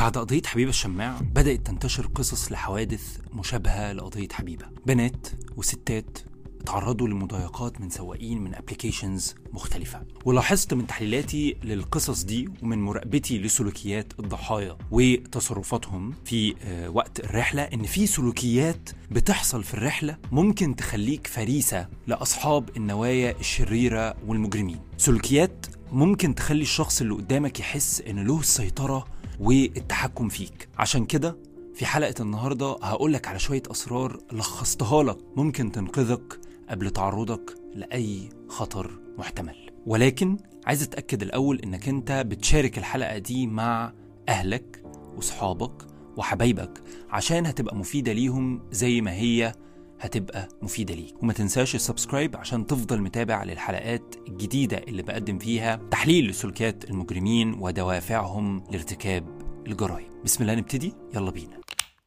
بعد قضية حبيبة الشماع بدأت تنتشر قصص لحوادث مشابهة لقضية حبيبة بنات وستات اتعرضوا لمضايقات من سواقين من ابلكيشنز مختلفة ولاحظت من تحليلاتي للقصص دي ومن مراقبتي لسلوكيات الضحايا وتصرفاتهم في آه، وقت الرحلة ان في سلوكيات بتحصل في الرحلة ممكن تخليك فريسة لأصحاب النوايا الشريرة والمجرمين سلوكيات ممكن تخلي الشخص اللي قدامك يحس ان له السيطرة والتحكم فيك عشان كده في حلقة النهاردة هقولك على شوية أسرار لخصتها لك ممكن تنقذك قبل تعرضك لأي خطر محتمل ولكن عايز أتأكد الأول إنك أنت بتشارك الحلقة دي مع أهلك وصحابك وحبايبك عشان هتبقى مفيدة ليهم زي ما هي هتبقى مفيدة ليك وما تنساش السبسكرايب عشان تفضل متابع للحلقات الجديدة اللي بقدم فيها تحليل لسلوكيات المجرمين ودوافعهم لارتكاب الجرائم بسم الله نبتدي يلا بينا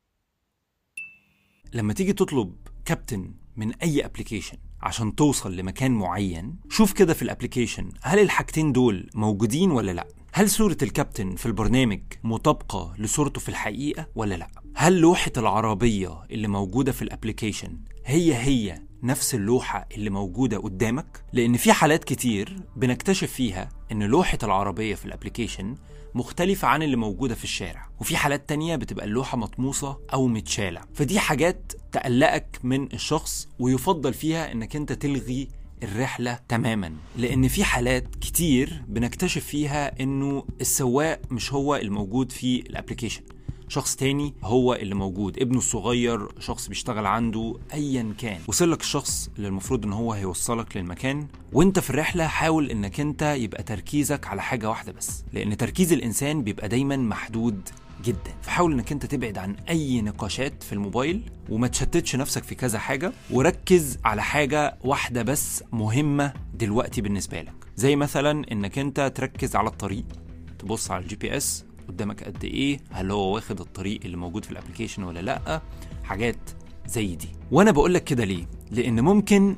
لما تيجي تطلب كابتن من اي ابلكيشن عشان توصل لمكان معين شوف كده في الابلكيشن هل الحاجتين دول موجودين ولا لا هل صورة الكابتن في البرنامج مطابقة لصورته في الحقيقة ولا لا هل لوحة العربية اللي موجودة في الابلكيشن هي هي نفس اللوحة اللي موجودة قدامك لأن في حالات كتير بنكتشف فيها إن لوحة العربية في الابلكيشن مختلفة عن اللي موجودة في الشارع وفي حالات تانية بتبقى اللوحة مطموسة أو متشالة فدي حاجات تقلقك من الشخص ويفضل فيها إنك أنت تلغي الرحلة تماما لأن في حالات كتير بنكتشف فيها إنه السواق مش هو الموجود في الابلكيشن شخص تاني هو اللي موجود ابنه الصغير شخص بيشتغل عنده ايا كان وصل لك الشخص اللي المفروض ان هو هيوصلك للمكان وانت في الرحله حاول انك انت يبقى تركيزك على حاجه واحده بس لان تركيز الانسان بيبقى دايما محدود جدا فحاول انك انت تبعد عن اي نقاشات في الموبايل وما تشتتش نفسك في كذا حاجه وركز على حاجه واحده بس مهمه دلوقتي بالنسبه لك زي مثلا انك انت تركز على الطريق تبص على الجي بي اس قدامك قد ايه هل هو واخد الطريق اللي موجود في الابلكيشن ولا لا حاجات زي دي وانا بقول لك كده ليه لان ممكن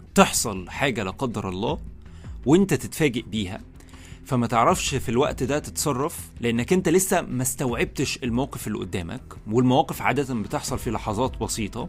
تحصل حاجه لا قدر الله وانت تتفاجئ بيها فما تعرفش في الوقت ده تتصرف لانك انت لسه ما استوعبتش الموقف اللي قدامك والمواقف عاده بتحصل في لحظات بسيطه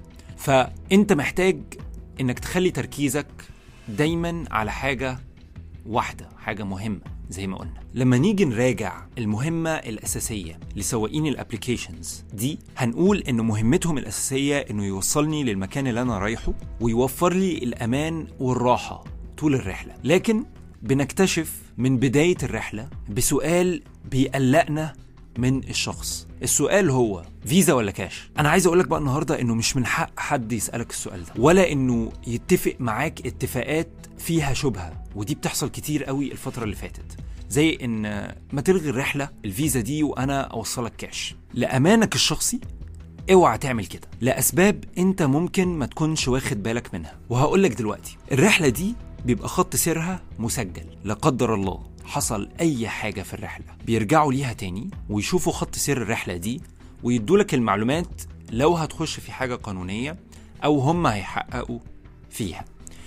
فانت محتاج انك تخلي تركيزك دايما على حاجه واحده حاجه مهمه زي ما قلنا لما نيجي نراجع المهمة الأساسية لسواقين الابليكيشنز دي هنقول إن مهمتهم الأساسية إنه يوصلني للمكان اللي أنا رايحه ويوفر لي الأمان والراحة طول الرحلة لكن بنكتشف من بداية الرحلة بسؤال بيقلقنا من الشخص السؤال هو فيزا ولا كاش انا عايز اقولك بقى النهارده انه مش من حق حد يسالك السؤال ده ولا انه يتفق معاك اتفاقات فيها شبهه ودي بتحصل كتير قوي الفتره اللي فاتت زي ان ما تلغي الرحله الفيزا دي وانا اوصلك كاش لامانك الشخصي اوعى تعمل كده لاسباب انت ممكن ما تكونش واخد بالك منها وهقولك دلوقتي الرحله دي بيبقى خط سيرها مسجل لا قدر الله حصل اي حاجه في الرحله بيرجعوا ليها تاني ويشوفوا خط سير الرحله دي ويدولك المعلومات لو هتخش في حاجه قانونيه او هم هيحققوا فيها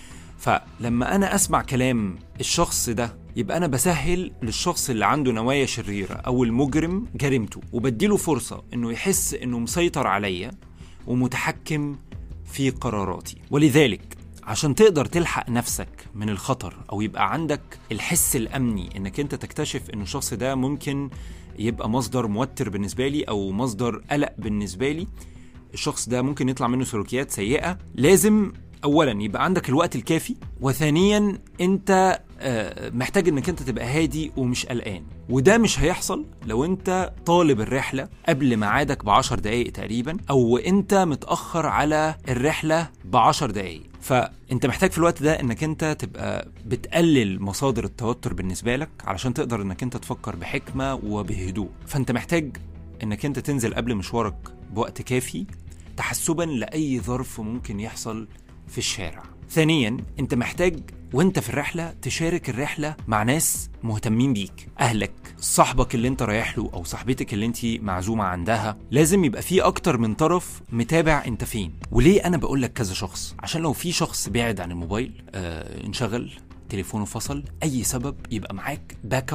فلما انا اسمع كلام الشخص ده يبقى انا بسهل للشخص اللي عنده نوايا شريره او المجرم جريمته وبديله فرصه انه يحس انه مسيطر عليا ومتحكم في قراراتي ولذلك عشان تقدر تلحق نفسك من الخطر او يبقى عندك الحس الامني انك انت تكتشف ان الشخص ده ممكن يبقى مصدر موتر بالنسبه لي او مصدر قلق بالنسبه لي الشخص ده ممكن يطلع منه سلوكيات سيئه لازم اولا يبقى عندك الوقت الكافي وثانيا انت آه، محتاج انك انت تبقى هادي ومش قلقان وده مش هيحصل لو انت طالب الرحله قبل ميعادك بعشر دقايق تقريبا او انت متاخر على الرحله بعشر دقايق فانت محتاج في الوقت ده انك انت تبقى بتقلل مصادر التوتر بالنسبه لك علشان تقدر انك انت تفكر بحكمه وبهدوء فانت محتاج انك انت تنزل قبل مشوارك بوقت كافي تحسبا لاي ظرف ممكن يحصل في الشارع ثانيا انت محتاج وانت في الرحلة تشارك الرحلة مع ناس مهتمين بيك أهلك صاحبك اللي انت رايح له أو صاحبتك اللي انت معزومة عندها لازم يبقى في أكتر من طرف متابع انت فين وليه أنا بقول لك كذا شخص عشان لو في شخص بعد عن الموبايل آه انشغل تليفونه فصل أي سبب يبقى معاك باك اب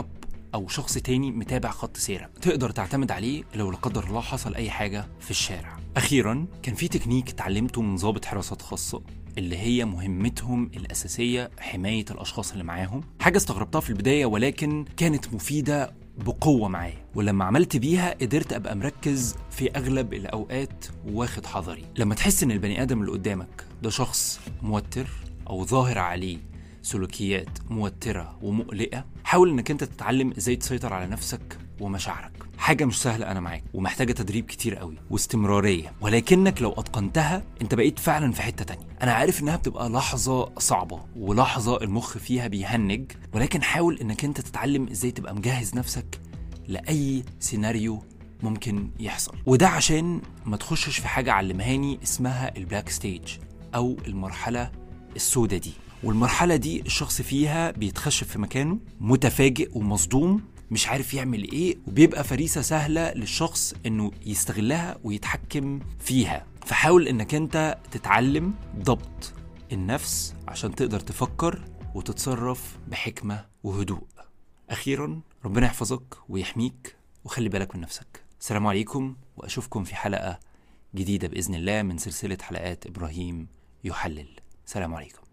او شخص تاني متابع خط سيرك تقدر تعتمد عليه لو لا قدر الله حصل اي حاجه في الشارع اخيرا كان في تكنيك اتعلمته من ضابط حراسات خاصه اللي هي مهمتهم الأساسية حماية الأشخاص اللي معاهم حاجة استغربتها في البداية ولكن كانت مفيدة بقوة معايا ولما عملت بيها قدرت أبقى مركز في أغلب الأوقات واخد حذري لما تحس إن البني آدم اللي قدامك ده شخص موتر أو ظاهر عليه سلوكيات موترة ومقلقة حاول إنك أنت تتعلم إزاي تسيطر على نفسك ومشاعرك حاجة مش سهلة أنا معاك ومحتاجة تدريب كتير قوي واستمرارية ولكنك لو أتقنتها أنت بقيت فعلا في حتة تانية أنا عارف إنها بتبقى لحظة صعبة ولحظة المخ فيها بيهنج ولكن حاول إنك أنت تتعلم إزاي تبقى مجهز نفسك لأي سيناريو ممكن يحصل وده عشان ما تخشش في حاجة علمهاني اسمها البلاك ستيج أو المرحلة السودة دي والمرحلة دي الشخص فيها بيتخشب في مكانه متفاجئ ومصدوم مش عارف يعمل ايه وبيبقى فريسة سهلة للشخص انه يستغلها ويتحكم فيها فحاول انك انت تتعلم ضبط النفس عشان تقدر تفكر وتتصرف بحكمة وهدوء اخيرا ربنا يحفظك ويحميك وخلي بالك من نفسك السلام عليكم واشوفكم في حلقة جديدة باذن الله من سلسلة حلقات ابراهيم يحلل سلام عليكم